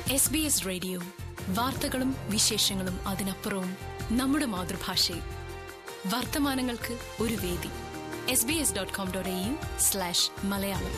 S B S radio വാർത്തകളും വിശേഷങ്ങളും അതിനപ്പുറവും നമ്മുടെ മാതൃഭാഷയിൽ വർത്തമാനങ്ങൾക്ക് ഒരു വേദി S B S dot com dot A U slash Malayalam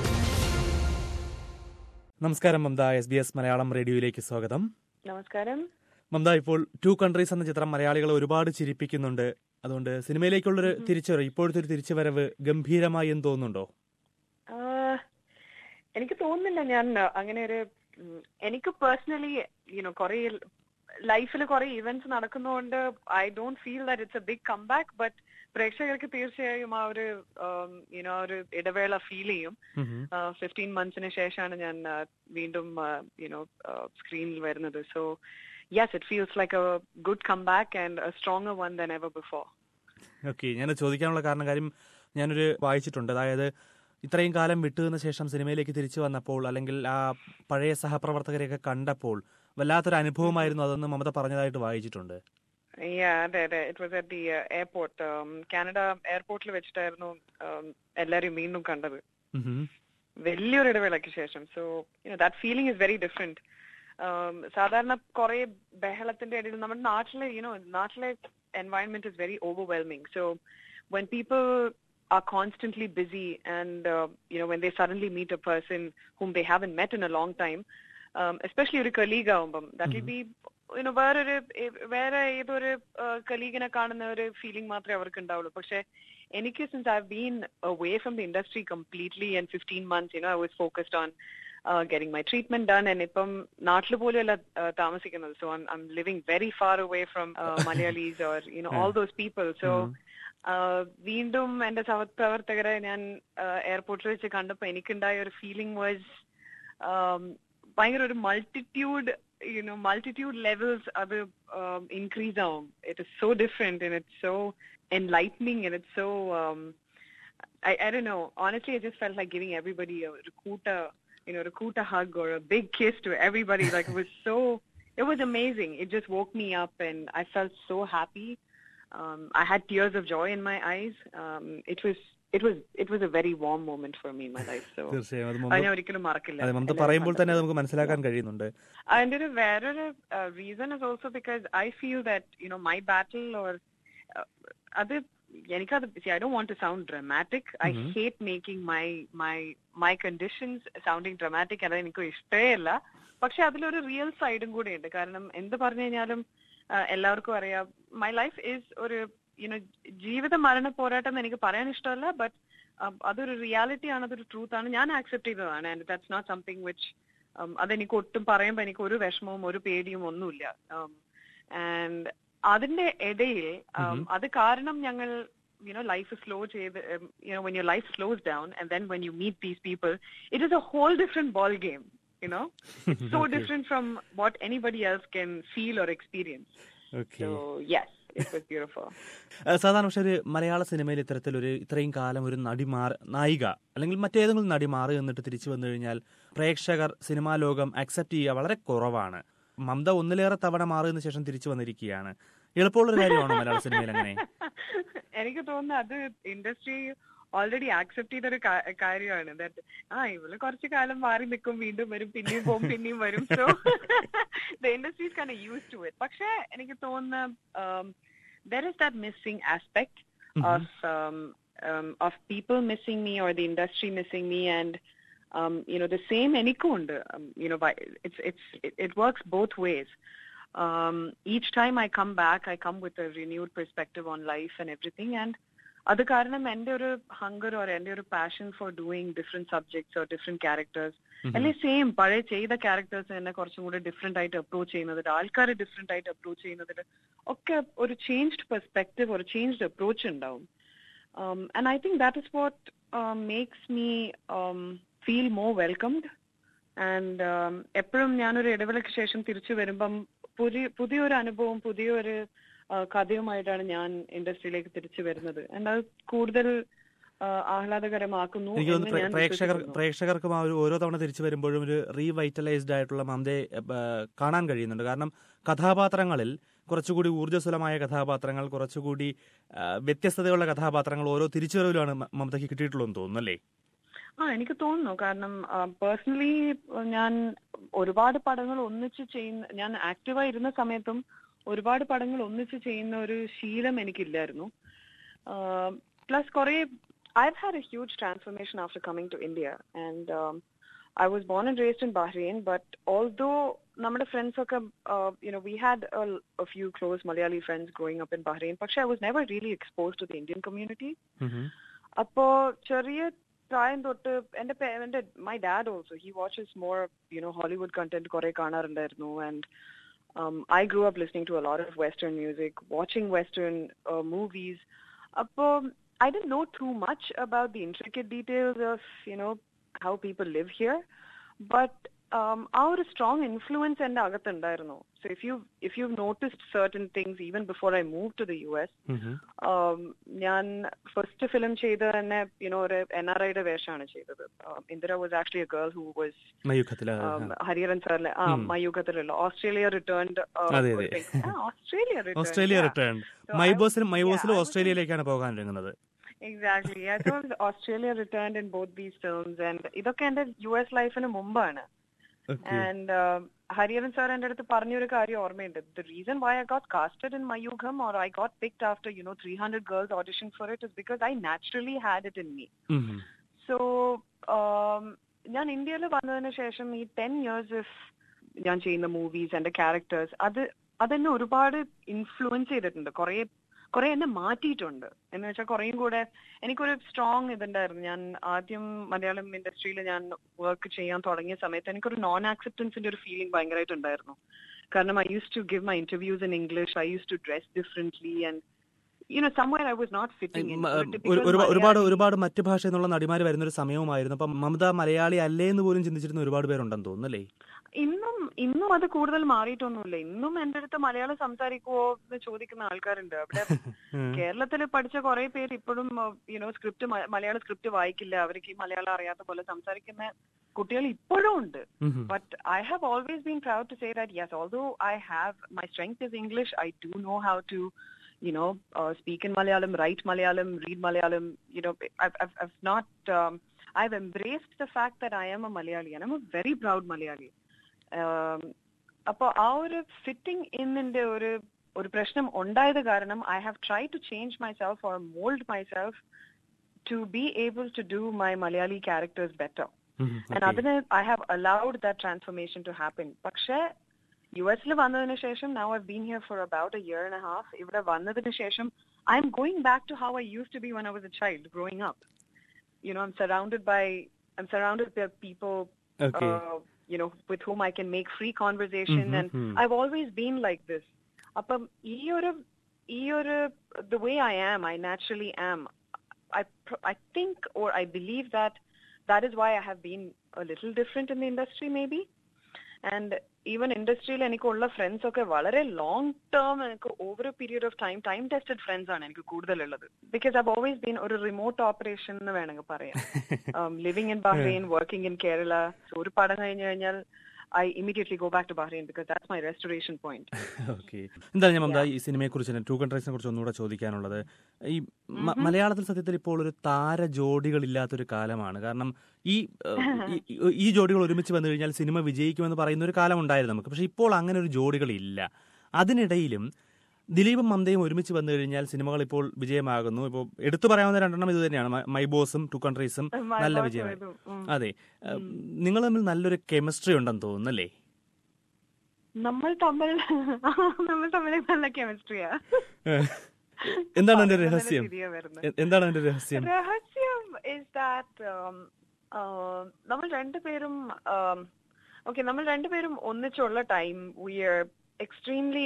നമസ്കാരം Mamata S B S Malayalam റേഡിയോയിലേക്ക് സ്വാഗതം നമസ്കാരം മമത ഇപ്പോൾ ടു കൺട്രീസ് എന്ന ചിത്രം മലയാളികളെ ഒരുപാട് ചിരിപ്പിക്കുന്നുണ്ട് അതുകൊണ്ട് സിനിമയിലേക്കുള്ളൊരു തിരിച്ചുവരവ് ഇപ്പോഴത്തെ ഒരു തിരിച്ചുവരവ് ഗംഭീരമായി എന്ന് തോന്നുന്നുണ്ടോ ആഹ്, എനിക്ക് തോന്നുന്നില്ല ഞാൻ അങ്ങനെ ഒരു ഉം, എനിക്ക് പേഴ്സണലി യുനോ കുറെ ലൈഫിൽ കുറെ ഇവന്റ്സ് നടക്കുന്നതുകൊണ്ട് I don't feel that it's a big comeback but പ്രേക്ഷകർക്ക് തീർച്ചയായും ആ ഒരു യുനോ ഒരു ഇടവേള ഫീൽ ചെയ്യും ഉഹും. ഫിഫ്റ്റീൻ മന്ത്സിന് ശേഷമാണ് ഞാൻ ആ, വീണ്ടും യുനോ സ്ക്രീനിൽ വരുന്നത് so yes it feels like a good comeback and a stronger one than ever before okay ഞാൻ ചോദിക്കാനുള്ള കാരണം കാര്യം ഞാനൊരു വായിച്ചിട്ടുണ്ട് അതായത് ഇത്രയും കാലം വിട്ടുനിന്ന ശേഷം സിനിമയിലേക്ക് തിരിച്ചു വന്നപ്പോൾ അല്ലെങ്കിൽ ആ പഴയ സഹപ്രവർത്തകരെയൊക്കെ കണ്ടപ്പോൾ വല്ലാത്തൊരു അനുഭവമായിരുന്നു അതെന്ന് മമത പറഞ്ഞതായിട്ട് വായിച്ചിട്ടുണ്ട് Yeah, അതെ അതെ it was at the airport Canada എയർപോർട്ടിൽ വെച്ചിട്ടായിരുന്നു um, എല്ലാരെയും വീണ്ടും കണ്ടത് ഉഹും. വലിയൊരു ഇടവേളയ്ക്ക് ശേഷം so that feeling is very different സാധാരണ കുറെ ബഹളത്തിന്റെ ഇടയിൽ നമ്മുടെ നാട്ടിലെ യുനോ നാട്ടിലെ environment is very overwhelming so when people are constantly busy and uh, you know when they suddenly meet a person whom they haven't met in a long time um, especially ഒരു colleague ആവുമ്പം that will be you know വേറൊരു ഏ- വേറെ ഏതൊരു കലീഗിനെ കാണുന്ന ഒരു feeling മാത്രമേ അവർക്ക് ഉണ്ടാവുള്ളൂ പക്ഷെ എനിക്ക് since I been away from the industry completely and 15 months you know I was focused on uh, getting my treatment done and ഇപ്പം നാട്ടിൽ പോലും അല്ല uh, താമസിക്കുന്നത് so I'm, I'm living very far away from uh, Malayalis or you know all those people so ആഹ് വീണ്ടും എന്റെ സഹപ്രവർത്തകരെ ഞാൻ എയർപോർട്ടിൽ വെച്ച് കണ്ടപ്പോ എനിക്കുണ്ടായ ഒരു ഫീലിംഗ് വാസ് ഭയങ്കര ഒരു മൾട്ടിറ്റ്യൂഡ് യുനോ മൾട്ടിറ്റ്യൂഡ് ലെവൽസ് അത് ഇൻക്രീസ് ആവും it is so different and it's so enlightening and it's so I, I don't know. Honestly, I just felt like giving everybody a Rakuta, you know, Rakuta hug or a big kiss to everybody. Like it was so, it was amazing. It just woke me up and I felt so happy. Um, I had tears of joy in my eyes. Um, it was, it was, it was a very warm moment for me in my life. So, തീർച്ചയായും അത് അത് മമത ഞാൻ ഒരിക്കലും മറക്കില്ല അതെ മമത എല്ലാവരും പറയുമ്പോൾ തന്നെ അത് കണ്ടത്. നമുക്ക് മനസ്സിലാക്കാൻ കഴിയുന്നുണ്ട് അതിന്റെ ഒരു വേറൊരു reason is also because I feel that you know my battle or അത് എനിക്കത് I do want to sound dramatic I hate making my my my conditions sounding dramatic അത് എനിക്ക് ഇഷ്ടമേ അല്ല പക്ഷെ അതിലൊരു റിയൽ സൈഡും കൂടെ ഉണ്ട് കാരണം എന്ത് പറഞ്ഞു കഴിഞ്ഞാലും ആ, എല്ലാവർക്കും അറിയാം മൈ ലൈഫ് ഈസ് ഒരു യുനോ ജീവിത മരണ പോരാട്ടം എന്ന് എനിക്ക് പറയാൻ ഇഷ്ടമല്ല ബട്ട് അതൊരു റിയാലിറ്റി ആണ് അതൊരു ട്രൂത്ത് ആണ് ഞാൻ ആക്സെപ്റ്റ് ചെയ്തതാണ് and that's not something which അതെനിക്ക് ഒട്ടും പറയുമ്പോൾ എനിക്ക് ഒരു വിഷമവും ഒരു പേടിയും ഒന്നുമില്ല ആൻഡ് അതിന്റെ ഇടയിൽ um, അത് കാരണം ഞങ്ങൾ യുനോ ലൈഫ് സ്ലോ ചെയ്ത് you know when your life slows down and then when you meet these people it is a whole different ball game you know it's so different from what anybody else can feel or experience okay so yes it was beautiful ഏഹ് സാധാരണ പക്ഷെ ഒരു മലയാള സിനിമയിൽ ഇത്തരത്തിലൊരു ഇത്രയും കാലം ഒരു നടി മാറി നായിക അല്ലെങ്കിൽ മറ്റേതെങ്കിലും നടി മാറി എന്നിട്ട് തിരിച്ചു വന്നു കഴിഞ്ഞാൽ പ്രേക്ഷകർ സിനിമാ ലോകം അക്സെപ്റ്റ് ചെയ്യുക വളരെ കുറവാണ് മമത ഒന്നിലേറെ തവണ മാറിയതിനു ശേഷം തിരിച്ചു വന്നിരിക്കുകയാണ് എളുപ്പമുള്ളൊരു കാര്യമാണോ മലയാള സിനിമയിൽ അങ്ങനെ എനിക്ക് തോന്നുന്നു അത് ഇൻഡസ്ട്രി ഓൾറെഡി ആക്സെപ്റ്റ് ചെയ്തൊരു കാ- കാര്യമാണ് ദാറ്റ് ആ ഇവള് കുറച്ചു കാലം മാറി നിൽക്കും വീണ്ടും വരും പിന്നെയും പോകും പിന്നെയും വരും so the industry is kind use to it പക്ഷേ എനിക്ക് തോന്നുന്നു there is that missing aspect of of people missing me or the industry missing me and um, you know, the same എനിക്കും ഉണ്ട് um, you know, by, it's, it's, it, it works both ways. Um, each time I come back, I come with a renewed perspective on life and everything. And അത് കാരണം എന്റെ ഒരു hunger or എന്റെ ഒരു passion for doing different subjects or different characters അല്ലെ same പഴയ ചെയ്ത characters തന്നെ കുറച്ചും കൂടി ഡിഫറെന്റ് ആയിട്ട് അപ്രോച്ച് ചെയ്യുന്നതിൽ ആൾക്കാർ ഡിഫറെന്റ് ആയിട്ട് അപ്രോച്ച് ചെയ്യുന്നതിൽ ഒക്കെ ഒരു ചേഞ്ച്ഡ് പെർസ്പെക്റ്റീവ് ഒരു ചേഞ്ച്ഡ് അപ്രോച്ച് ഉണ്ടാവും um, and I think that is what um, makes me um, feel more welcomed. And um, എപ്പോഴും ഞാനൊരു ഇടവേളയ്ക്ക് ശേഷം തിരിച്ചു വരുമ്പം പുതിയ പുതിയൊരു അനുഭവം പുതിയൊരു ആ, കഥയുമായിട്ടാണ് ഞാൻ ഇൻഡസ്ട്രിയിലേക്ക് തിരിച്ചു വരുന്നത് ആൻഡ് അത് കൂടുതൽ ആ, ആഹ്ലാദകരമാക്കുന്നു എനിക്ക് എന്ന് തോന്നുന്നു ഞാൻ പ്രേ- പ്രേക്ഷകർ വിശ്വസിക്കുന്നു. പ്രേക്ഷകർക്കും ആ ഒരു ഓരോ തവണ തിരിച്ചു വരുമ്പോഴും ഒരു റീവൈറ്റലൈസ്ഡ് ആയിട്ടുള്ള മമതയെ ഏഹ്, കാണാൻ കഴിയുന്നുണ്ട് കാരണം കഥാപാത്രങ്ങളിൽ കുറച്ചുകൂടി ഊർജ്ജസ്വലമായ കഥാപാത്രങ്ങൾ കുറച്ചുകൂടി ആ, വ്യത്യസ്തതയുള്ള കഥാപാത്രങ്ങൾ ഓരോ തിരിച്ചുവരവിലാണ് മ- മമതയ്ക്ക് കിട്ടിയിട്ടുള്ളതെന്ന് തോന്നുന്നു അല്ലേ ആ എനിക്ക് തോന്നുന്നു കാരണം പേഴ്സണലി ഞാൻ ഒരുപാട് പടങ്ങൾ ഒന്നിച്ച് ചെയ്യുന്ന ഞാൻ ആക്റ്റീവായി ഇരുന്ന സമയത്തും ഒരുപാട് പടങ്ങൾ ഒന്നിച്ച് ചെയ്യുന്ന ഒരു ശീലം എനിക്കില്ലായിരുന്നു പ്ലസ് കുറെ I had a huge transformation after coming to India and I was born and raised in Bahrain but although നമ്മുടെ ഫ്രണ്ട്സ് ഒക്കെ you know we had a few close Malayali friends growing up in Bahrain പക്ഷെ I was never really expose to the Indian community അപ്പോ ചെറിയ പ്രായം തൊട്ട് എന്റെ പേ- എന്റെ my dad also he watches more you know Hollywood content കുറെ കാണാറുണ്ടായിരുന്നു and I grew up listening to a lot of western music watching western movies അപ്പോ ഐ ഡി know too much about the intricate details of you know how people live here but ആ ഒരു strong influence എന്റെ അകത്തുണ്ടായിരുന്നു so if you if you noticed certain things even before I move to the U S um, ഞാൻ first film ചെയ്ത തന്നെ യുനോ ഒരു N R ഐയുടെ വേഷമാണ് ചെയ്തത് Indira was actually a girl who was മയൂഖത്തില് ഹരിഹരൻ സാറിലെ ആ മയൂഖത്തിലുള്ള ഓസ്ട്രേലിയ റിട്ടേൺഡ് അതെ, അതെ. Australia Australia return So I മൈബോസിലും was- മൈബോസിലും yeah, I was ഓസ്ട്രേലിയയിലേക്കാണ് പോകാൻ ഒരുങ്ങുന്നത് exactly I thought Australia return in both these films and ഇതൊക്കെ എന്റെ യു എസ് ലൈഫിന് മുമ്പാണ് ആൻഡ് ഹരിഹരൻ സാർ എന്റെ അടുത്ത് പറഞ്ഞൊരു കാര്യം ഓർമ്മയുണ്ട് the reason why I got casted in Mayookham or I got picked after you know three hundred girls audition for it is because I naturally had it in me so ഞാൻ ഇന്ത്യയിൽ വന്നതിന് ശേഷം ഈ ടെൻ ഇയേഴ്സ് ഓഫ് ഞാൻ ചെയ്യുന്ന movies എന്റെ characters അത് അതെന്നെ ഒരുപാട് ഇൻഫ്ലുവൻസ് ചെയ്തിട്ടുണ്ട് കുറെ കുറെ എന്നെ മാറ്റിയിട്ടുണ്ട് എന്ന് വെച്ചാൽ കുറേയും കൂടെ എനിക്കൊരു സ്ട്രോങ് ഇതുണ്ടായിരുന്നു ഞാൻ ആദ്യം മലയാളം ഇൻഡസ്ട്രിയിൽ ഞാൻ വർക്ക് ചെയ്യാൻ തുടങ്ങിയ സമയത്ത് എനിക്കൊരു നോൺ ആക്സെപ്റ്റൻസിന്റെ ഒരു ഫീലിംഗ് ഭയങ്കരമായിട്ടുണ്ടായിരുന്നു കാരണം I use to give my interviews in English I use to dress differently and you know somewhere I was not fitting മ- ഒരു- ഒരു- ഒരുപാട് ഒരുപാട് മറ്റു ഭാഷ എന്നുള്ള നടിമാര് വരുന്ന ഒരു സമയവുമായിരുന്നു അപ്പം മമത മലയാളി അല്ലേ എന്ന് പോലും ചിന്തിച്ചിരുന്ന ഒരുപാട് പേരുണ്ടെന്ന് തോന്നുന്നല്ലേ ഇന്നും ഇന്നും അത് കൂടുതൽ മാറിയിട്ടൊന്നുമില്ല ഇന്നും എന്റെ അടുത്ത് മലയാളം സംസാരിക്കുവോ എന്ന് ചോദിക്കുന്ന ആൾക്കാരുണ്ട് അവിടെ കേരളത്തിൽ പഠിച്ച കുറെ പേര് ഇപ്പോഴും യുനോ സ്ക്രിപ്റ്റ് മലയാള സ്ക്രിപ്റ്റ് വായിക്കില്ല അവർക്ക് ഈ മലയാളം അറിയാത്ത പോലെ സംസാരിക്കുന്ന കുട്ടികൾ ഇപ്പോഴും ഉണ്ട് but I have always been proud to say that yes although I have my strength is English I do know how to you know, uh, speak in Malayalam, write Malayalam, read Malayalam. You know, I've, I've, I've not, um, I've embraced the fact that I am a Malayali and I'm a very proud Malayali. Um, അപ്പൊ ആ ഒരു fitting ഇന്നിന്റെ ഒരു ഒരു പ്രശ്നം ഉണ്ടായത് കാരണം I have try to change my self or mould my self to be able to do my Malayali characters better and അതിന് I have allowed that transformation to happen പക്ഷേ യു എസിൽ വന്നതിന് ശേഷം now I been here for about a year and half ഇവിടെ വന്നതിന് ശേഷം I'm going back to how I use to be one I was a child growing up you no I'm surrounded by I'm surrounded by people Okay. you know, with whom I can make free conversation. Mhm, And mhm. I've always been like this. അപ്പം ഈ ഒരു ഈ ഒരു the way I am, I naturally am. I pr- I think or I believe that that is why I have been a little different in the industry maybe. And even ഇൻഡസ്ട്രിയിൽ എനിക്കുള്ള friends ഒക്കെ വളരെ long term എനിക്ക് over a period of time time tested friends ആണ് എനിക്ക് കൂടുതലുള്ളത് because I always been ഒരു remote operation എന്ന് വേണമെങ്കിൽ പറയാം living in Bahrain working in Kerala ഒരു പടം കഴിഞ്ഞു കഴിഞ്ഞാൽ I immediately go back to Bahrain because that's my restoration point okay എന്താണ് ഞാൻ മമത ഈ സിനിമയെ കുറിച്ച് ടു കൺട്രീസിനെ കുറിച്ച് ഒന്നുകൂടെ ചോദിക്കാനുള്ളത് ഈ മ- മലയാളത്തിൽ സത്യത്തിൽ ഇപ്പോൾ ഒരു താര ജോഡികളില്ലാത്തൊരു കാലമാണ് കാരണം ഈ ഏഹ്, ഈ- ഈ- ഈ ജോഡികൾ ഒരുമിച്ച് വന്നു കഴിഞ്ഞാൽ സിനിമ വിജയിക്കുമെന്ന് പറയുന്ന ഒരു കാലം ഉണ്ടായിരുന്നു നമുക്ക് പക്ഷെ ഇപ്പോൾ അങ്ങനെ ഒരു ജോഡികളില്ല അതിനിടയിലും ദിലീപും മമതയും ഒരുമിച്ച് വന്നു കഴിഞ്ഞാൽ സിനിമകൾ ഇപ്പോൾ വിജയമാകുന്നു ഇപ്പോൾ എടുത്തു പറയാവുന്ന രണ്ടെണ്ണം ഇത് തന്നെയാണ് മ- മൈ ബോസും ടു കൺട്രീസും My നല്ല Boss വിജയമായി ഉം, ഉം. അതെ ഏഹ്, നിങ്ങൾ തമ്മിൽ നല്ലൊരു കെമിസ്ട്രി ഉണ്ടെന്ന് തോന്നുന്നല്ലേ നമ്മൾ തമ്മിൽ നമ്മൾ തമ്മിൽ നല്ല കെമിസ്ട്രിയാ എന്താണ് അതിന്റെ രഹസ്യം വരുന്നത് എ- എന്താണ് അതിന്റെ രഹസ്യം രഹസ്യം ഇസ് ദാറ്റ് നമ്മൾ രണ്ടുപേരും ഓക്കെ നമ്മൾ രണ്ടുപേരും ഒന്നിച്ചുള്ള ടൈം വി ആർ എക്സ്ട്രീംലി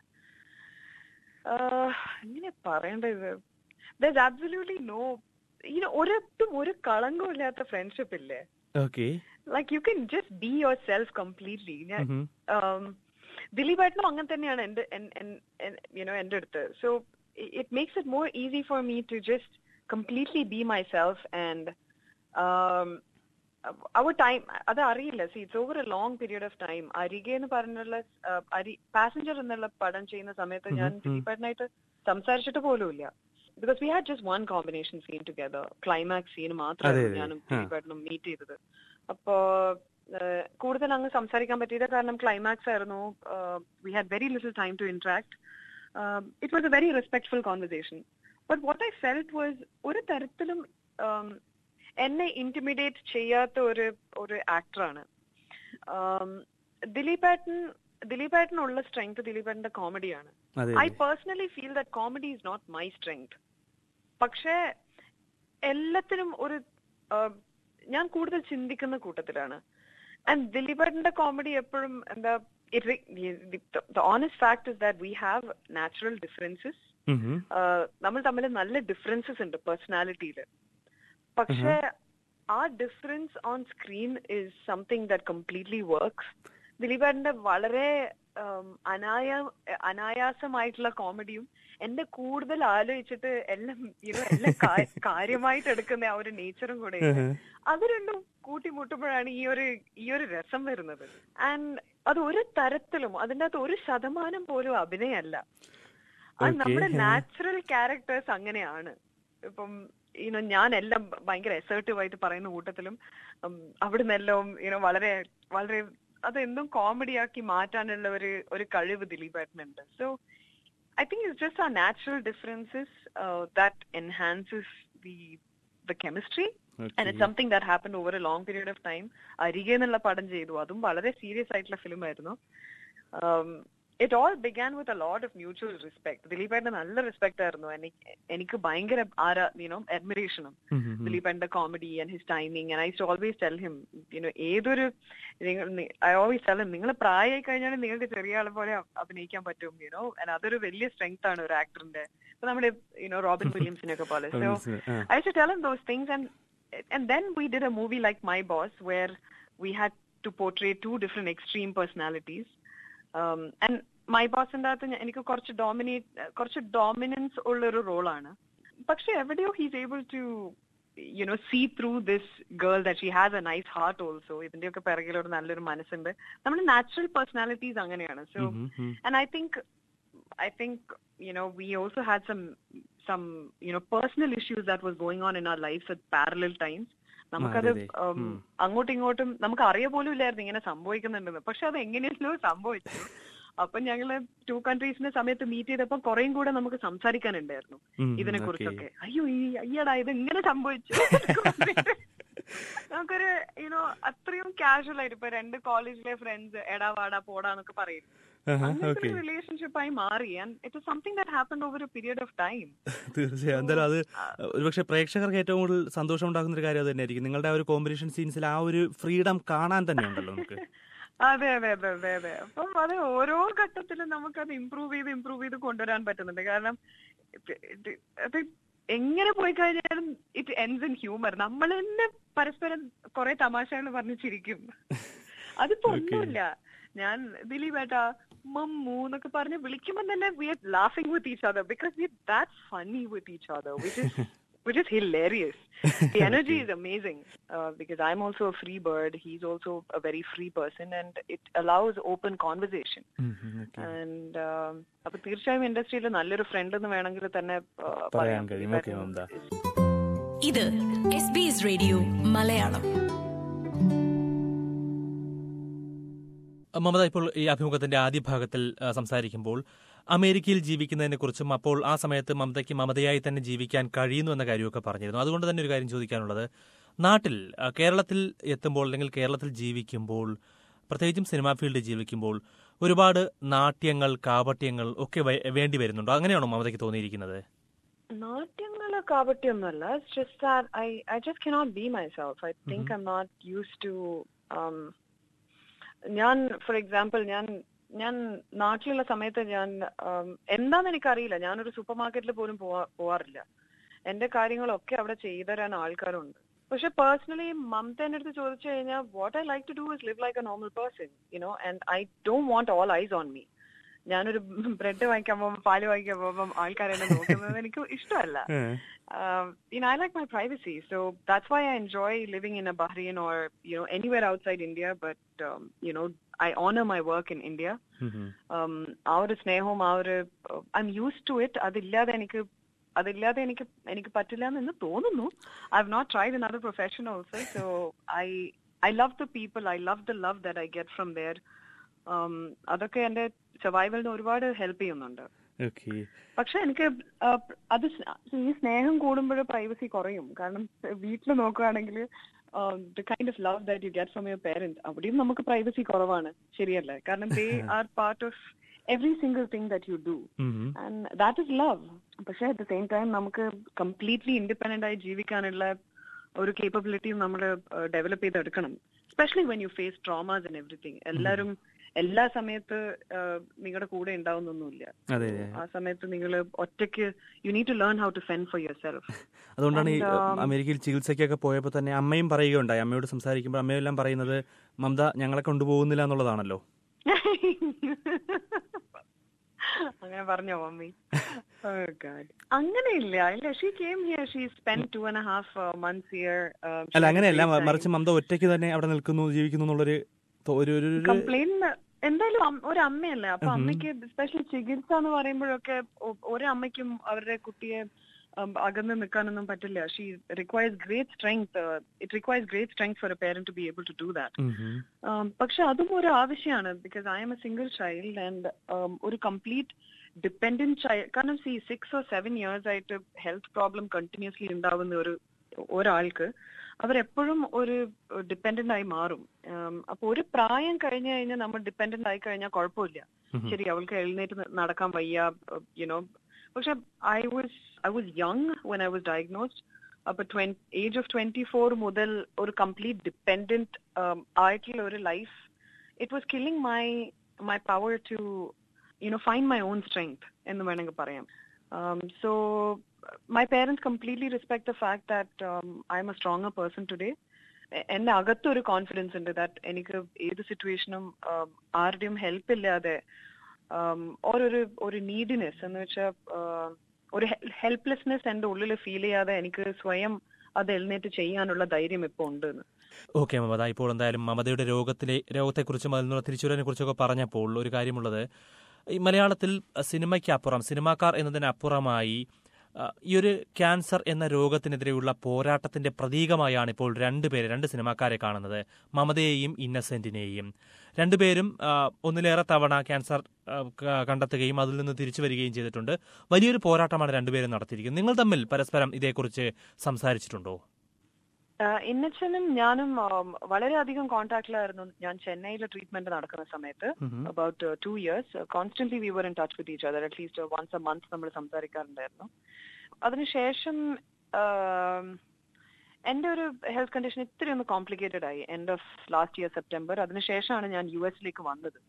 എങ്ങനെ പറയേണ്ടത് ദർ ആബ്സല്യൂട്ട്ലി നോ ഇങ്ങനെ ഒരിടത്തും ഒരു കളങ്കമില്ലാത്ത ഫ്രണ്ട്ഷിപ്പ് ഇല്ലേ okay like you can just be your self completely ഞാൻ ദിലീപേട്ടനും അങ്ങനെ തന്നെയാണ് എന്റെ യുനോ എന്റെ അടുത്ത് so it makes it more easy for me to just completely be my self and our time അത് അറിയില്ല see it's over a long period of time Arike എന്ന് പറഞ്ഞുള്ള uh, അരി പാസഞ്ചർ എന്നുള്ള പടം ചെയ്യുന്ന സമയത്ത് ഞാൻ ദിലീപേട്ടനായിട്ട് സംസാരിച്ചിട്ട് പോലുമില്ല because we had just one combination scene together climax scene അതെ, മാത്രമാണ് അതെ. ഞാനും ആ. ദിലീപേട്ടനും മീറ്റ് ചെയ്തത് അപ്പോ കൂടുതൽ അങ്ങ് സംസാരിക്കാൻ പറ്റിയത് കാരണം ക്ലൈമാക്സ് ആയിരുന്നു we had very little time to interact it was a very respectful conversation but what I felt was ഒരു തരത്തിലും um, എന്നെ ഇന്റിമിഡേറ്റ് ചെയ്യാത്ത ഒരു ഒരു ആക്ടറാണ് ദിലീപേട്ടൻ ദിലീപേട്ടനുള്ള സ്ട്രെങ്ത് ദിലീപേട്ടന്റെ കോമഡിയാണ് അതെ I personally feel that comedy is not my strength പക്ഷേ എല്ലാത്തിനും ഒരു ആ, ഞാൻ കൂടുതൽ ചിന്തിക്കുന്ന കൂട്ടത്തിലാണ് ആൻഡ് ദിലീപേട്ടന്റെ കോമഡി എപ്പോഴും എന്താ the honest fact is that we have natural differences ഉം ഉം. നമ്മൾ തമ്മിൽ നല്ല ഡിഫറൻസസ് ഉണ്ട് പേഴ്സണാലിറ്റിയിൽ പക്ഷേ ആ difference on screen is something that completely works ദിലീപേട്ടന്റെ വളരെ ഉം, അനായ അനായാസമായിട്ടുള്ള കോമഡിയും എന്റെ കൂടുതൽ ആലോചിച്ചിട്ട് എല്ലാം ഇത് എല്ലാം കാ- കാര്യമായിട്ട് എടുക്കുന്ന ആ ഒരു നേച്ചറും കൂടെ ഉണ്ട്. അത് രണ്ടും കൂട്ടിമുട്ടുമ്പോഴാണ് ഈ ഒരു ഈ ഒരു രസം വരുന്നത് ആൻഡ് അത് ഒരു തരത്തിലും അതിന്റെ അകത്ത് ഒരു ശതമാനം പോലും അഭിനയമല്ല അത് Okay, നമ്മുടെ ആ. നാച്ചുറൽ ക്യാരക്ടേഴ്സ് അങ്ങനെയാണ് ഇപ്പം യുനോ ഞാൻ എല്ലാം ഭയങ്കര എസേർട്ടീവ് ആയിട്ട് പറയുന്ന കൂട്ടത്തിലും ഉം, അവിടുന്ന് എല്ലാം യുനോ വളരെ വളരെ അതെന്തും കോമഡി ആക്കി മാറ്റാനുള്ള ഒരു ഒരു കഴിവ് ദിലീപേട്ടനുണ്ട് so I think it's just a natural differences that enhances the the chemistry and it something that happen over a long period of time Arike എന്നുള്ള പടം ചെയ്തു അതും വളരെ സീരിയസ് ആയിട്ടുള്ള ഫിലിം ആയിരുന്നു it all began with a lot of mutual respect ദിലീപേട്ടന് നല്ല respect ആയിരുന്നു എനിക്ക് എനിക്ക് ഭയങ്കര ആരാ യുനോ അഡ്മിറേഷനും ഉം ഉം ഉം. ദിലീപേട്ടന്റെ comedy and his timing and I too always tell him you know ഏതൊരു ഐ ഓൾവേസ് ടെൽ ഹിം നിങ്ങൾ പ്രായമായി കഴിഞ്ഞാൽ നിങ്ങൾക്ക് ചെറിയ ആളെ പോലെ അ- അഭിനയിക്കാൻ പറ്റും യുനോ ആൻഡ് അതൊരു വലിയ സ്ട്രെങ്ത് ആണ് ഒരു ആക്ടറിന്റെ ഇപ്പൊ നമ്മുടെ യുനോ റോബിൻ വില്യംസിനൊക്കെ പോലെ സോ ആ. I used to tell him those things, and and then we did a movie like My Boss, where we had to portray two different extreme personalities. Um, and My Boss ന്റെ അകത്ത് ഞ- എനിക്ക് കുറച്ച് dominate കുറച്ച് dominance ഉള്ള ഒരു റോളാണ് പക്ഷെ എവിടെയോ he's able to you know see through this girl that she has a nice heart also ഇതിന്റെയൊക്കെ പിറകിൽ ഒരു നല്ലൊരു മനസ്സുണ്ട് നമ്മുടെ നാച്ചുറൽ പേഴ്സണാലിറ്റീസ് അങ്ങനെയാണ് സോ ഉം ഉം ഉം. and I think I think you know we also had some some you know personal issues that was going on in our lives at parallel times. നമുക്കത് അതെ, അതെ. ഉം, അങ്ങോട്ടും ഇങ്ങോട്ടും നമുക്ക് അറിയ പോലും ഇല്ലായിരുന്നു ഇങ്ങനെ സംഭവിക്കുന്നുണ്ടെന്ന് പക്ഷെ അത് എങ്ങനെയല്ലോ സംഭവിച്ചു അപ്പൊ ഞങ്ങള് ടു കൺട്രീസിന്റെ സമയത്ത് മീറ്റ് ചെയ്തപ്പോ കുറേം കൂടെ നമുക്ക് സംസാരിക്കാനുണ്ടായിരുന്നു ഉം, ഇതിനെ okay. കുറിച്ചൊക്കെ അയ്യോ ഈ അയ്യടാ ഇത് ഇങ്ങനെ സംഭവിച്ചു നമുക്കൊരു യുനോ അത്രയും കാഷ്വൽ ആയിട്ട് ഇപ്പൊ രണ്ട് കോളേജിലെ ഫ്രണ്ട്സ് എടാ വാടാ പോടാന്നൊക്കെ പറയും ആഹാ, അങ്ങനത്തെ okay. ഒരു റിലേഷൻഷിപ്പ് ആയി മാറി and it something that happen over a period of time തീർച്ചയായും എന്തായാലും അത് ഒരുപക്ഷെ പ്രേക്ഷകർക്ക് ഏറ്റവും കൂടുതൽ സന്തോഷം ഉണ്ടാക്കുന്ന ഒരു കാര്യം അത് തന്നെയായിരിക്കും നിങ്ങളുടെ ആ ഒരു കോമ്പറ്റീഷൻ സീൻസിൽ ആ ഒരു ഫ്രീഡം കാണാൻ തന്നെ ഉണ്ടല്ലോ നമുക്ക് അതെ അതെ അതെ അതെ അതെ അപ്പം അത് ഓരോ ഘട്ടത്തിലും നമുക്കത് ഇമ്പ്രൂവ് ചെയ്ത് ഇമ്പ്രൂവ് ചെയ്ത് കൊണ്ടുവരാൻ പറ്റുന്നുണ്ട് കാരണം ഇത് ഇത് അത് എങ്ങനെ പോയി കഴിഞ്ഞാലും ഇറ്റ് എൻസ് ഇൻ ഹ്യൂമർ നമ്മൾ തന്നെ പരസ്പരം കുറെ തമാശകൾ പറഞ്ഞ് ചിരിക്കും അതിപ്പോ ഒന്നുമില്ല ഞാൻ ദിലീപ് ഏട്ടാ മമ്മൂ എന്നൊക്കെ പറഞ്ഞ് വിളിക്കുമ്പോൾ തന്നെ we are laughing with each other because we that funny with each other which is which is hilarious. The energy is amazing uh, because I'm also a free bird. He's also a very free person, and it allows open conversation. ഉം, ഉം, okay. And um, അപ്പൊ തീർച്ചയായും ഇൻഡസ്ട്രിയിൽ നല്ലൊരു front എന്ന് വേണമെങ്കിൽ തന്നെ uh, പറയാൻ കഴിയും. Okay, That Mamta. is- ഇത് S B S radio Malayalam Mamta ഇപ്പോൾ ഈ അഭിമുഖത്തിന്റെ ആദ്യ ഭാഗത്തിൽ ആ, സംസാരിക്കുമ്പോൾ അമേരിക്കയിൽ ജീവിക്കുന്നതിനെ കുറിച്ചും അപ്പോൾ ആ സമയത്ത് മമതയ്ക്ക് മമതയായി തന്നെ ജീവിക്കാൻ കഴിയുന്നു എന്ന കാര്യമൊക്കെ പറഞ്ഞിരുന്നു അതുകൊണ്ട് തന്നെ ഒരു കാര്യം ചോദിക്കാനുള്ളത് നാട്ടിൽ ആ, കേരളത്തിൽ എത്തുമ്പോൾ അല്ലെങ്കിൽ കേരളത്തിൽ ജീവിക്കുമ്പോൾ പ്രത്യേകിച്ചും സിനിമാ ഫീൽഡിൽ ജീവിക്കുമ്പോൾ ഒരുപാട് നാട്യങ്ങൾ കാപട്യങ്ങൾ ഒക്കെ വേ- വേണ്ടി വരുന്നുണ്ടോ അങ്ങനെയാണോ മമതയ്ക്ക് തോന്നിയിരിക്കുന്നത് നാട്യങ്ങള് കാപട്യൊന്നുമല്ല it's just that I I just cannot be myself I think I'm not use to ഞാൻ ഫോർ എക്സാമ്പിൾ ഞാൻ ഞാൻ നാട്ടിലുള്ള സമയത്ത് ഞാൻ um, എന്താന്ന് എനിക്കറിയില്ല ഞാനൊരു സൂപ്പർ മാർക്കറ്റിൽ പോലും പോവാ- പോവാറില്ല എന്റെ കാര്യങ്ങളൊക്കെ അവിടെ ചെയ്തു തരാൻ ആൾക്കാരുണ്ട് പക്ഷെ പേഴ്സണലി മമത എന്റെ അടുത്ത് ചോദിച്ചു കഴിഞ്ഞാൽ what I like to do is live like a normal person you know and I don't want all eyes on me ഞാനൊരു ബ്രെഡ് വാങ്ങിക്കാൻ പോകുമ്പോൾ പാല് വാങ്ങിക്കാൻ പോകുമ്പോൾ ആൾക്കാരെന്നെ നോക്കുന്നത് എനിക്ക് ഇഷ്ടമല്ല um, you know, I like my privacy, so that's why I enjoy living in a Bahrain or you know anywhere outside India. But um, you know, I honor my work in India. Um, ആ ഒരു സ്നേഹവും ആ ഒരു I'm use to it അതില്ലാതെ എനിക്ക് അതില്ലാതെ എനിക്ക് എനിക്ക് പറ്റില്ല എന്ന് തോന്നുന്നു I have not tried in other profession also so I I love the people I love the love that I get from there അതൊക്കെ എന്റെ സർവൈവലിന് ഒരുപാട് ഹെൽപ്പ് ചെയ്യുന്നുണ്ട് ഓക്കെ പക്ഷെ എനിക്ക് ആ, അത് സ്- ഈ സ്നേഹം കൂടുമ്പോൾ പ്രൈവസി കുറയും കാരണം വീട്ടിൽ നോക്കുകയാണെങ്കിൽ the kind of love that you get from your parents അവിടെയും നമുക്ക് പ്രൈവസി കുറവാണ് ശരിയല്ലേ കാരണം they are part of every single thing that you do and that is love പക്ഷെ അറ്റ് ദ സെയിം ടൈം നമുക്ക് കംപ്ലീറ്റ്ലി ഇൻഡിപെൻഡന്റ് ആയി ജീവിക്കാനുള്ള ഒരു കേപ്പബിലിറ്റിയും നമ്മൾ ഡെവലപ്പ് ചെയ്തെടുക്കണം specially when you face traumas and everything എല്ലാവരും എല്ലാ സമയത്ത് നിങ്ങളുടെ കൂടെ ഉണ്ടാവുന്നൊന്നുമില്ല അതെ ആ സമയത്ത് നിങ്ങൾ ഒറ്റയ്ക്ക് you need to learn how to fend for your self അതുകൊണ്ടാണ് ഈ And, um, അമേരിക്കയിൽ ചികിത്സയ്ക്കൊക്കെ പോയപ്പോൾ തന്നെ അമ്മയും പറയുകയുണ്ടായി അമ്മയോട് സംസാരിക്കുമ്പോൾ അമ്മയെല്ലാം പറയുന്നത് മമത ഞങ്ങളെ കൊണ്ടുപോകുന്നില്ല എന്നുള്ളതാണല്ലോ അങ്ങനെ പറഞ്ഞോ മമ്മി അങ്ങനെയില്ല ഇല്ല she came here she spend two and half months here അല്ല അങ്ങനെയല്ല മറിച്ച് മമത ഒറ്റയ്ക്ക് തന്നെ അവിടെ നിൽക്കുന്നു ജീവിക്കുന്നു എന്നുള്ളൊരു തോ- ഒരു ഒരു- ഒരു കംപ്ലൈന്റ് എന്തായാലും അം- ഒരു അമ്മയല്ലേ അപ്പൊ അമ്മയ്ക്ക് സ്പെഷ്യലി ചികിത്സ എന്ന് പറയുമ്പോഴൊക്കെ ഒ- ഒരമ്മയ്ക്കും അവരുടെ കുട്ടിയെ ഉം, അകന്ന് നിൽക്കാനൊന്നും പറ്റില്ല she requires great strength it requires great strength for a parent to be able to do that ഉം ഉം. പക്ഷെ അതും ഒരു ആവശ്യമാണ് because I'm a single child and ഒരു കംപ്ലീറ്റ് ഡിപ്പെൻഡന്റ് ചൈൽഡ് കാരണം സി സിക്സ് ഓർ സെവൻ ഇയേഴ്സ് ആയിട്ട് ഹെൽത്ത് പ്രോബ്ലം കണ്ടിന്യൂസ്ലി ഉണ്ടാവുന്ന ഒരു ഒരാൾക്ക് അവരെപ്പോഴും ഒരു ഡിപ്പെൻഡന്റ് ആയി മാറും ഉം, അപ്പൊ ഒരു പ്രായം കഴിഞ്ഞു കഴിഞ്ഞാൽ നമ്മൾ ഡിപ്പെൻഡന്റ് ആയി കഴിഞ്ഞാൽ കുഴപ്പമില്ല ശരി അവൾക്ക് എഴുന്നേറ്റ് ന- നടക്കാൻ വയ്യ യുനോ പക്ഷെ I was I was young when I was diagnosed അപ്പൊ ഏജ് ഓഫ് ട്വന്റി ഫോർ മുതൽ ഒരു കംപ്ലീറ്റ് ഡിപ്പെൻഡന്റ് ആയിട്ടുള്ള ഒരു life it was killing my my power to you know find my own strength എന്ന് വേണമെങ്കിൽ പറയാം so my parents completely respect the fact that I'm a stronger person today എന്റെ അകത്തൊരു confidence ഉണ്ട് ദാറ്റ് എനിക്ക് ഏത് സിറ്റുവേഷനും ആരുടെയും ഹെൽപ്പ് ഇല്ലാതെ um, ഓരോരു ഒരു നീഡിനെസ് എന്ന് വെച്ചാൽ ഒരു ഹെൽപ്ലെസ്നെസ് എന്റെ ഉള്ളിൽ ഫീൽ ചെയ്യാതെ എനിക്ക് സ്വയം അത് എഴുന്നേറ്റ് ചെയ്യാനുള്ള ധൈര്യം ഇപ്പൊ ഉണ്ട് എന്ന്. ഓക്കെ മമത ഇപ്പോൾ എന്തായാലും മമതയുടെ രോഗത്തിലെ രോഗത്തെക്കുറിച്ചും അതിൽ നിന്നുള്ള തിരിച്ചുവരവിനെ കുറിച്ചൊക്കെ പറഞ്ഞപ്പോൾ ഒരു കാര്യമുള്ളത് ഈ മലയാളത്തിൽ സിനിമയ്ക്ക് അപ്പുറം സിനിമാക്കാർ എന്നതിനപ്പുറമായി ആ, ഈ ഒരു ക്യാൻസർ എന്ന രോഗത്തിനെതിരെയുള്ള പോരാട്ടത്തിന്റെ പ്രതീകമായാണ് ഇപ്പോൾ രണ്ടുപേരെ രണ്ട് സിനിമാക്കാരെ കാണുന്നത് മമതയെയും ഇന്നസെന്റിനെയും രണ്ടുപേരും ആ, ഒന്നിലേറെ തവണ ക്യാൻസർ ആ, ക- കണ്ടെത്തുകയും അതിൽ നിന്ന് തിരിച്ചു വരികയും ചെയ്തിട്ടുണ്ട് വലിയൊരു പോരാട്ടമാണ് രണ്ടുപേരും നടത്തിയിരിക്കുന്നത് നിങ്ങൾ തമ്മിൽ പരസ്പരം ഇതേക്കുറിച്ച് സംസാരിച്ചിട്ടുണ്ടോ ആഹ് ഇന്നച്ചനും ഞാനും ആം, വളരെയധികം കോൺടാക്റ്റിലായിരുന്നു ഞാൻ ചെന്നൈയിൽ ട്രീറ്റ്മെന്റ് നടക്കുന്ന സമയത്ത് about two years constantly we were in touch with each other at least once a month നമ്മൾ സംസാരിക്കാറുണ്ടായിരുന്നു അതിനുശേഷം ആം, എന്റെ ഒരു ഹെൽത്ത് കണ്ടീഷൻ ഇത്തിരി ഒന്ന് കോംപ്ലിക്കേറ്റഡ് ആയി end of last year September അതിനുശേഷമാണ് ഞാൻ യു എസിലേക്ക് വന്നത്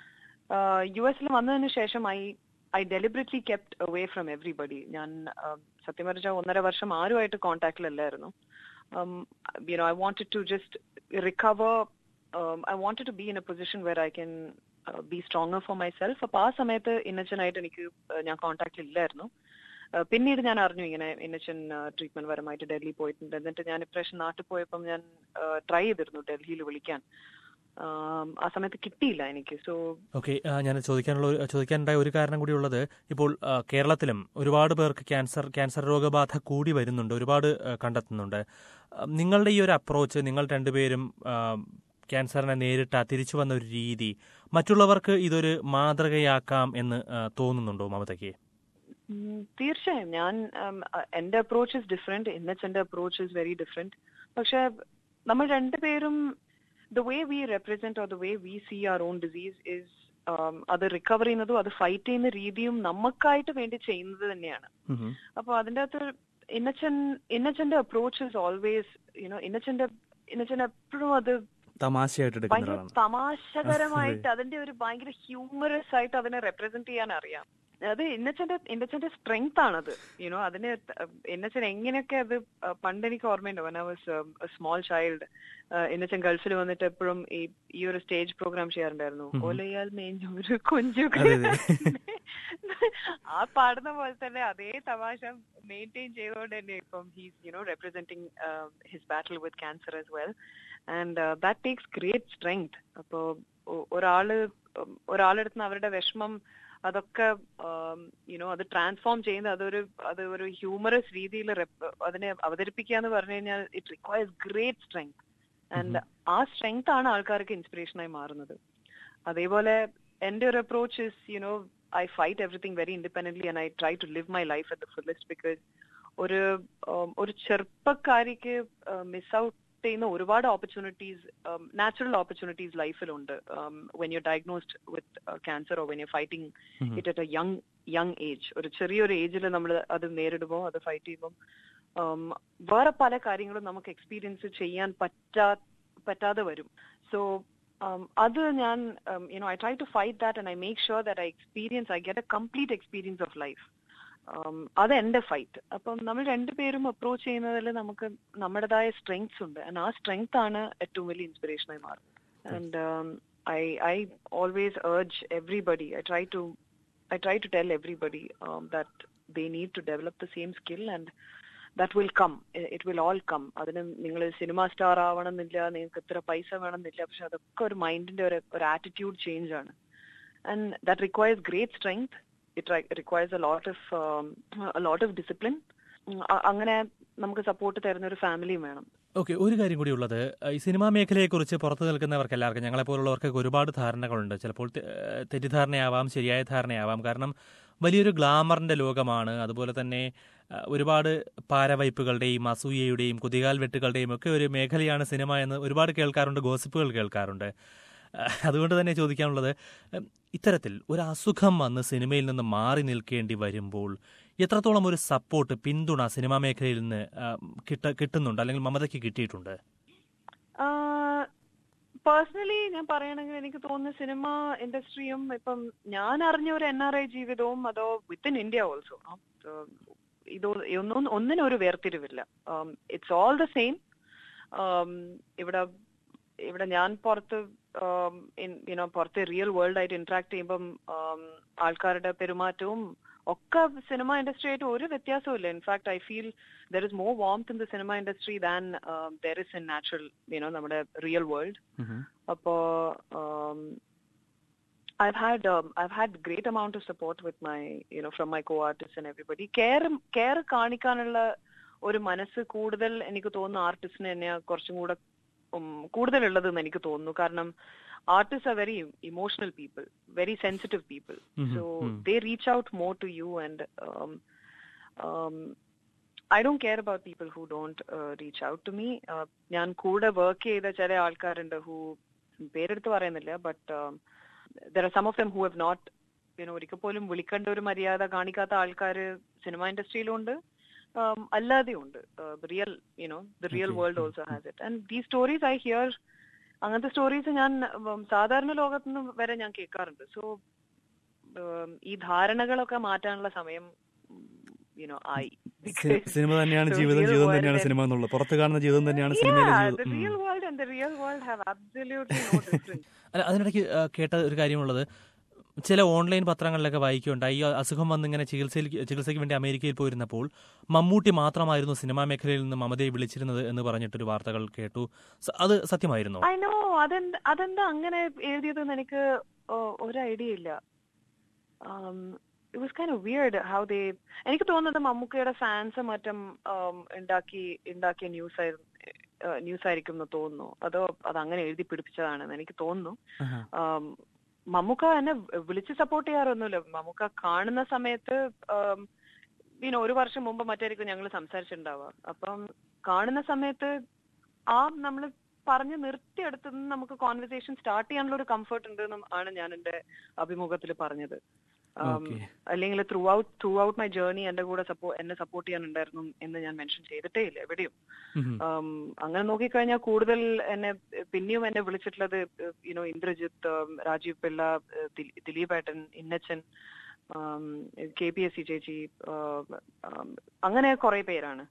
യു എസിൽ വന്നതിന് ശേഷം I I deliberately kept away from everybody ഞാൻ um, സത്യം പറഞ്ഞാൽ ഒന്നര വർഷം ആരുമായിട്ട് കോൺടാക്റ്റിലല്ലായിരുന്നു you know, I wanted to just recover. Um, I wanted to be in a position where I can uh, be stronger for myself. അപ്പൊ ആ സമയത്ത് ഇന്നച്ചനായിട്ട് എനിക്ക് uh, ഞാൻ കോൺടാക്റ്റിൽ ഇല്ലായിരുന്നു Uh, പിന്നീട് ഞാൻ അറിഞ്ഞു ഇങ്ങനെ ഇന്നച്ചൻ ട്രീറ്റ്മെന്റ് പരമായിട്ട് ഡൽഹി പോയിട്ടുണ്ട് എന്നിട്ട് ഞാൻ ഇപ്രാവശ്യം നാട്ടിൽ പോയപ്പം ഞാൻ ട്രൈ ചെയ്തിരുന്നു ഡൽഹിയിൽ വിളിക്കാൻ Um, ആ സമയത്ത് കിട്ടിയില്ല എനിക്ക് സോ ഓക്കെ ഞാൻ ചോദിക്കാനുള്ള ഒരു- ചോദിക്കാനുണ്ടായ ഒരു കാരണം കൂടി ഉള്ളത് ഇപ്പോൾ ആ, കേരളത്തിലും ഒരുപാട് പേർക്ക് ക്യാൻസർ ക്യാൻസർ രോഗബാധ കൂടി വരുന്നുണ്ട് ഒരുപാട് ആ, കണ്ടെത്തുന്നുണ്ട് ആ, നിങ്ങളുടെ ഈ ഒരു അപ്രോച്ച് നിങ്ങൾ രണ്ടുപേരും ആ, ക്യാൻസറിനെ നേരിട്ട തിരിച്ചു വന്ന ഒരു രീതി മറ്റുള്ളവർക്ക് ഇതൊരു മാതൃകയാക്കാം എന്ന് ആ, തോന്നുന്നുണ്ടോ മമതയ്ക്ക് ഉം, തീർച്ചയായും ഞാൻ ഉം, അ- എന്റെ അപ്രോച്ച് ഇസ് ഡിഫറെന്റ് ഇന്നച്ചന്റെ അപ്രോച്ച് ഇസ് വെരി ഡിഫറെന്റ് പക്ഷെ നമ്മൾ രണ്ടുപേരും the way we represent or the way we see are on disease is അത് റിക്കവർ ചെയ്യുന്നതും അത് ഫൈറ്റ് ചെയ്യുന്ന രീതിയും നമുക്കായിട്ട് വേണ്ടി ചെയ്യുന്നത് തന്നെയാണ് അപ്പൊ അതിന്റെ അകത്ത് ഇന്നച്ചൻ ഇന്നച്ചന്റെ അപ്രോച്ച് ഇസ് ഓൾവേസ് യുനോ ഇന്നച്ചന്റെ ഇന്നച്ചൻ എപ്പോഴും അത് തമാശയായിട്ട് എടുക്കുന്ന ഭയങ്കര ഒരാളാണ് തമാശകരമായിട്ട് അതിന്റെ ഒരു ഭയങ്കര ഹ്യൂമറസ് ആയിട്ട് അതിനെ റെപ്രസെന്റ് ചെയ്യാൻ അറിയാം അത് ഇന്നച്ചന്റെ ഇന്നച്ചന്റെ സ്ട്രെങ്ത് ആണത് യുനോ അതിന് ഇന്നച്ചൻ എങ്ങനെയൊക്കെ അത് അഹ് പണ്ട് എനിക്ക് ഓർമ്മയുണ്ട് when I was small child Innachan ഗൾഫിൽ വന്നിട്ട് എപ്പോഴും ഈ ഈ ഒരു സ്റ്റേജ് പ്രോഗ്രാം ചെയ്യാറുണ്ടായിരുന്നു ഓലയാൽ മേഞ്ഞ ഒരു കൊഞ്ചു അതെ, അതെ. ആ പാടുന്ന പോലെ തന്നെ അതേ തമാശ മെയിൻറ്റെയിൻ ചെയ്തുകൊണ്ട് തന്നെ ഇപ്പം he's you know representing his battle with cancer as well and that takes great strength അപ്പോ ഒ- ഒരാള് ഉം, ഒരാളെടുത്ത് നിന്ന് അവരുടെ വിഷമം അതൊക്കെ യുനോ അത് ട്രാൻസ്ഫോം ചെയ്യുന്ന അതൊരു അത് ഒരു ഹ്യൂമറസ് രീതിയിൽ അതിനെ അവതരിപ്പിക്കുക എന്ന് പറഞ്ഞു കഴിഞ്ഞാൽ it requires great strength and ആ സ്ട്രെങ്ത് ആണ് ആൾക്കാർക്ക് ഇൻസ്പിറേഷനായി മാറുന്നത് അതേപോലെ എന്റെ ഒരു approach is you know I fight everything very independently and I try to live my life at the fullest because ഒരു um, ഒരു ചെറുപ്പക്കാരിക്ക് മിസ് ഔട്ട് ചെയ്യുന്ന ഒരുപാട് ഓപ്പർച്യൂണിറ്റീസ് നാച്ചുറൽ ഓപ്പർച്യൂണിറ്റീസ് ലൈഫിലുണ്ട് when you diagnosed with cancer or when you fighting it at a young young age ഒരു ചെറിയൊരു ഏജിൽ നമ്മൾ അത് നേരിടുമ്പോൾ അത് ഫൈറ്റ് ചെയ്യുമ്പോൾ um, വേറെ പല കാര്യങ്ങളും നമുക്ക് എക്സ്പീരിയൻസ് ചെയ്യാൻ പറ്റാ പറ്റാതെ വരും സോ അത് ഞാൻ you know I try to fight that and I make sure that I experience I get a complete experience of life അത് എന്റെ ഫൈറ്റ് അപ്പം നമ്മൾ രണ്ടുപേരും അപ്രോച്ച് ചെയ്യുന്നതിൽ നമുക്ക് നമ്മുടേതായ സ്ട്രെങ്സ് ഉണ്ട് ആൻഡ് ആ സ്ട്രെങ്ത് ആണ് ഏറ്റവും വലിയ ഇൻസ്പിറേഷനായി മാറുന്നത് and I I always urge everybody I try to I try to tell everybody that they need to develop the same skill and that will come it will all come അതിന് നിങ്ങൾ cinema star ആവണമെന്നില്ല നിങ്ങൾക്ക് ഇത്ര പൈസ വേണമെന്നില്ല പക്ഷെ അതൊക്കെ ഒരു മൈൻഡിന്റെ ഒരു ഒരു ആറ്റിറ്റ്യൂഡ് ചേഞ്ച് ആണ് and that requires great strength it requires a lot of a lot of discipline അങ്ങനെ നമുക്ക് സപ്പോർട്ട് തരുന്ന ഒരു ഫാമിലിയും വേണം ഓക്കെ ഒരു കാര്യം കൂടി ഉള്ളത് ഈ സിനിമാ മേഖലയെക്കുറിച്ച് പുറത്തു നിൽക്കുന്നവർക്ക് എല്ലാവർക്കും ഞങ്ങളെപ്പോലുള്ളവർക്കൊക്കെ ഒരുപാട് ധാരണകളുണ്ട് ചിലപ്പോൾ തെ- ഏഹ് തെറ്റിദ്ധാരണയാവാം ശരിയായ ധാരണയാവാം കാരണം വലിയൊരു ഗ്ലാമറിന്റെ ലോകമാണ് അതുപോലെ തന്നെ അഹ് ഒരുപാട് പാരവയ്പ്പുകളുടെയും അസൂയയുടെയും കുതികാൽ വെട്ടുകളുടെയും ഒക്കെ ഒരു മേഖലയാണ് സിനിമ എന്ന് ഒരുപാട് കേൾക്കാറുണ്ട് ഗോസിപ്പുകൾ കേൾക്കാറുണ്ട് അഹ് അതുകൊണ്ട് തന്നെ ചോദിക്കാനുള്ളത് ഉം, ഇത്തരത്തിൽ ഒരു അസുഖം വന്ന് സിനിമയിൽ നിന്ന് മാറി നിൽക്കേണ്ടി വരുമ്പോൾ എത്രത്തോളം ഒരു സപ്പോർട്ട് പിന്തുണ സിനിമാ മേഖലയിൽ നിന്ന് ആ, കിട്ട കിട്ടുന്നുണ്ട് അല്ലെങ്കിൽ മമതയ്ക്ക് കിട്ടിയിട്ടുണ്ട് പേഴ്സണലി ഞാൻ പറയണെങ്കിൽ എനിക്ക് തോന്നുന്നു സിനിമ ഇൻഡസ്ട്രിയും ഇപ്പം ഞാൻ അറിഞ്ഞ ഒരു എൻ ആർ ഐ ജീവിതവും അതോ വിത്തിൻ ഇന്ത്യ ഓൾസോ ഇത് ഒന്നും ഒന്നിനും ഒരു വേർതിരിവില്ല ഇറ്റ്സ് ഓൾ ദ സെയിം ഇവിടെ ഇവിടെ ഞാൻ പുറത്ത് യുനോ പുറത്തെ റിയൽ വേൾഡ് ആയിട്ട് ഇന്ററാക്ട് ചെയ്യുമ്പം um, ആൾക്കാരുടെ പെരുമാറ്റവും ഒക്കെ സിനിമ ഇൻഡസ്ട്രി ആയിട്ട് ഒരു വ്യത്യാസവും ഇല്ല in fact I feel there is more warmth in the cinema industry than there is in natural you know നമ്മുടെ റിയൽ വേൾഡ് അപ്പോ I've had um, I've had great amount of support with my you know from my co-artists and everybody. Care care കാണിക്കാനുള്ള ഒരു മനസ്സ് കൂടുതൽ എനിക്ക് തോന്നുന്നു ആർട്ടിസ്റ്റിന് തന്നെ കുറച്ചും കൂടെ ഉം, കൂടുതലുള്ളതെന്ന് എനിക്ക് തോന്നുന്നു കാരണം artist are very emotional people very sensitive people so they reach out more to you and I don't care about people who don't reach out to me ഞാൻ കൂടെ വർക്ക് ചെയ്ത ചില ആൾക്കാരുണ്ട് ഹു പേരെടുത്ത് പറയുന്നില്ല but there are some of them who have not പിന്നെ ഒരിക്കൽ പോലും വിളിക്കേണ്ട ഒരു മര്യാദ കാണിക്കാത്ത ആൾക്കാർ സിനിമ ഇൻഡസ്ട്രിയിലുണ്ട് അല്ലാതെ ഉണ്ട് real you know the real world also has it and the stories I hear അങ്ങനത്തെ സ്റ്റോറീസ് ഞാൻ ഉം, സാധാരണ ലോകത്തു നിന്ന് വരെ ഞാൻ കേൾക്കാറുണ്ട് സോ ഈ ധാരണകളൊക്കെ മാറ്റാനുള്ള സമയം യുനോ ആയി സി- സിനിമ തന്നെയാണ് ജീവിതം ജീവിതം തന്നെയാണ് സിനിമ എന്നുള്ളത് പുറത്ത് കാണുന്ന ജീവിതം തന്നെയാണ് സിനിമയിലെ Yeah, ജീവിതം the ഉം. real world and the real world have absolutely no difference. അല്ല അതിനിടയ്ക്ക് ആ, കേട്ട ഒരു കാര്യമുള്ളത് ചില ഓൺലൈൻ പത്രങ്ങളിലൊക്കെ വായിക്കുകയുണ്ടായി ഈ അസുഖം വന്നിങ്ങനെ ചികിത്സയിൽ ചികിത്സയ്ക്ക് വേണ്ടി അമേരിക്കയിൽ പോയിരുന്നപ്പോൾ മമ്മൂട്ടി മാത്രമായിരുന്നു സിനിമാ മേഖലയിൽ നിന്ന് മമതയെ വിളിച്ചിരുന്നത് എന്ന് പറഞ്ഞിട്ടൊരു വാർത്തകൾ കേട്ടു സ- അത് സത്യമായിരുന്നോ I know അതെന്താ അതെന്താ അങ്ങനെ എഴുതിയതെന്ന് എനിക്ക് ഓ- ഒരു ഐഡിയ ഇല്ല it was kind of weird how they എനിക്ക് തോന്നുന്നത് മമ്മൂക്കയുടെ ഫാൻസ് മറ്റും um, ഉണ്ടാക്കി ഉണ്ടാക്കിയ ന്യൂസ് ആയിരുന്നു ന്യൂസ് ആയിരിക്കും എന്ന് തോന്നുന്നു അതോ അത് അങ്ങനെ എഴുതി പിടിപ്പിച്ചതാണെന്ന് എനിക്ക് തോന്നുന്നു ആഹാ. um, മമ്മൂക്ക എന്നെ വിളിച്ച് സപ്പോർട്ട് ചെയ്യാറൊന്നുമില്ല മമ്മൂക്ക കാണുന്ന സമയത്ത് പിന്നെ ഒരു വർഷം മുമ്പ് മറ്റായിരിക്കും ഞങ്ങൾ സംസാരിച്ചിട്ടുണ്ടാവുക അപ്പം കാണുന്ന സമയത്ത് ആ നമ്മൾ പറഞ്ഞ് നിർത്തിയെടുത്ത് നമുക്ക് കോൺവെർസേഷൻ സ്റ്റാർട്ട് ചെയ്യാനുള്ള ഒരു കംഫർട്ട് ഉണ്ട് എന്നും ആണ് ഞാൻ എന്റെ അഭിമുഖത്തിൽ പറഞ്ഞത് Okay. അല്ലെങ്കിൽ throughout throughout my journey എന്റെ കൂടെ സപ്പോ എന്നെ സപ്പോർട്ട് ചെയ്യാനുണ്ടായിരുന്നു എന്ന് ഞാൻ മെൻഷൻ ചെയ്തിട്ടേ ഇല്ല എവിടെയും ഉം. um, അങ്ങനെ നോക്കിക്കഴിഞ്ഞാൽ കൂടുതൽ എന്നെ പിന്നെയും എന്നെ വിളിച്ചിട്ടുള്ളത് you know Indrajith um, Rajeev Pillai uh, ദിലീ- ദിലീപ് ഏട്ടൻ Innachan K P S C ചേച്ചി uh, um, അങ്ങനെ കുറെ പേരാണ്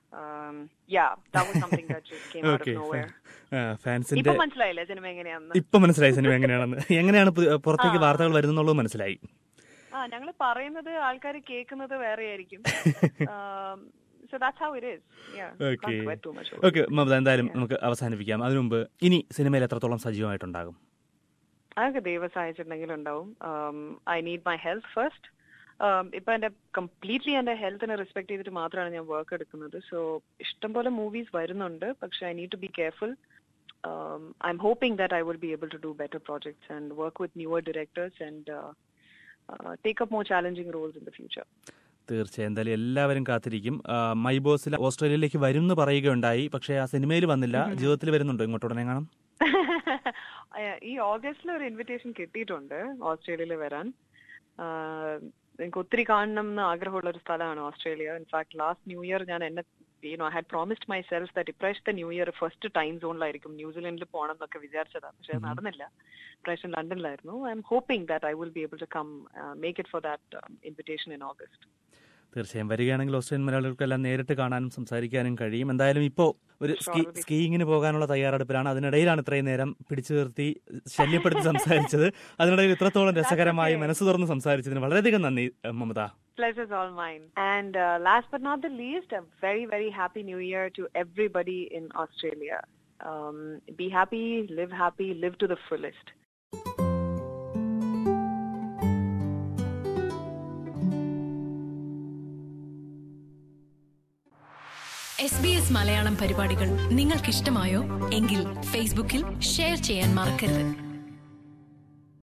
Okay, fine. ആ, ഫാൻസിന്റെ ഇപ്പൊ മനസ്സിലായില്ലേ സിനിമ എങ്ങനെയാന്ന് ഇപ്പൊ മനസ്സിലായി സിനിമ എങ്ങനെയാണെന്ന് എങ്ങനെയാണ് പു- പുറത്തേക്ക് വാർത്തകൾ വരുന്നുള്ളത് മനസ്സിലായി ആ ഞങ്ങൾ പറയുന്നത് ആൾക്കാർ കേൾക്കുന്നത് വേറെ ആയിരിക്കും so that's how it is okay okay Mamta എന്തായാലും നമുക്ക് അവസാനിപ്പിക്കാം അതിനു മുമ്പ് ഇനി സിനിമയിൽ എത്രത്തോളം സജീവമായിട്ടുണ്ടാകും അതൊക്കെ ദൈവം സഹായിച്ചിട്ടുണ്ടെങ്കിൽ ഉണ്ടാവും I need my health first ഇപ്പൊ എന്റെ കംപ്ലീറ്റ്ലി എന്റെ ഹെൽത്തിനെ റെസ്പെക്ട് ചെയ്തിട്ട് മാത്രമാണ് ഞാൻ വർക്ക് എടുക്കുന്നത് സോ ഇഷ്ടംപോലെ മൂവീസ് വരുന്നുണ്ട് പക്ഷെ I need to be careful um, I'm hoping that I will be able to do better projects and work with newer directors and uh, uh, take up more challenging roles in the future. തീർച്ചയായും എന്തായാലും എല്ലാവരും കാത്തിരിക്കും ആ, my ബോസിൽ ഓസ്ട്രേലിയയിലേക്ക് വരും എന്ന് പറയുകയുണ്ടായി പക്ഷേ ആ സിനിമയിൽ വന്നില്ല ജീവിതത്തിൽ വരുന്നുണ്ടോ ഇങ്ങോട്ട് ഉടനെ കാണാം അഹ് ഈ ഓഗസ്റ്റിൽ ഒരു ഇൻവിറ്റേഷൻ കിട്ടിയിട്ടുണ്ട് ഓസ്ട്രേലിയയിൽ വരാൻ ആഹ് എനിക്ക് ഒത്തിരി കാണണം എന്ന് ആഗ്രഹമുള്ള ഒരു സ്ഥലമാണ് Australia in fact last new year ഞാൻ എന്നെ you know I had promised myself that ഇപ്രാവശ്യത്തെ ന്യൂ ഇയർ ഫസ്റ്റ് ടൈം സോണിലായിരിക്കും ന്യൂസിലൻഡിൽ പോകണം എന്നൊക്കെ വിചാരിച്ചതാണ് പക്ഷെ അത് നടന്നില്ല ഇപ്രാവശ്യം ലണ്ടനിലായിരുന്നു I am hoping that I will be able to come make it for that invitation in August തീർച്ചയായും വരികയാണെങ്കിൽ ഓസ്ട്രേലിയൻ മലയാളികൾക്കെല്ലാം നേരിട്ട് കാണാനും സംസാരിക്കാനും കഴിയും എന്തായാലും ഇപ്പോൾ ഒരു സ്കീ Sure. സ്കീയിങ്ങിന് പോകാനുള്ള തയ്യാറെടുപ്പിലാണ് അതിനിടയിലാണ് ഇത്രയും നേരം പിടിച്ചു നിർത്തി ശല്യപ്പെടുത്തി സംസാരിച്ചത് അതിനിടയിൽ ഇത്രത്തോളം രസകരമായി മനസ്സ് തുറന്ന് സംസാരിച്ചതിന് വളരെയധികം നന്ദി ഏഹ്, Mamta Pleasure's all mine. And uh, last but not the least, a very, very happy new year to everybody in Australia. Um, be happy, live happy, live to the fullest. S B S Malayalam പരിപാടികൾ നിങ്ങൾക്കിഷ്ടമായോ എങ്കിൽ ഫേസ്ബുക്കിൽ share ചെയ്യാൻ മറക്കരുത്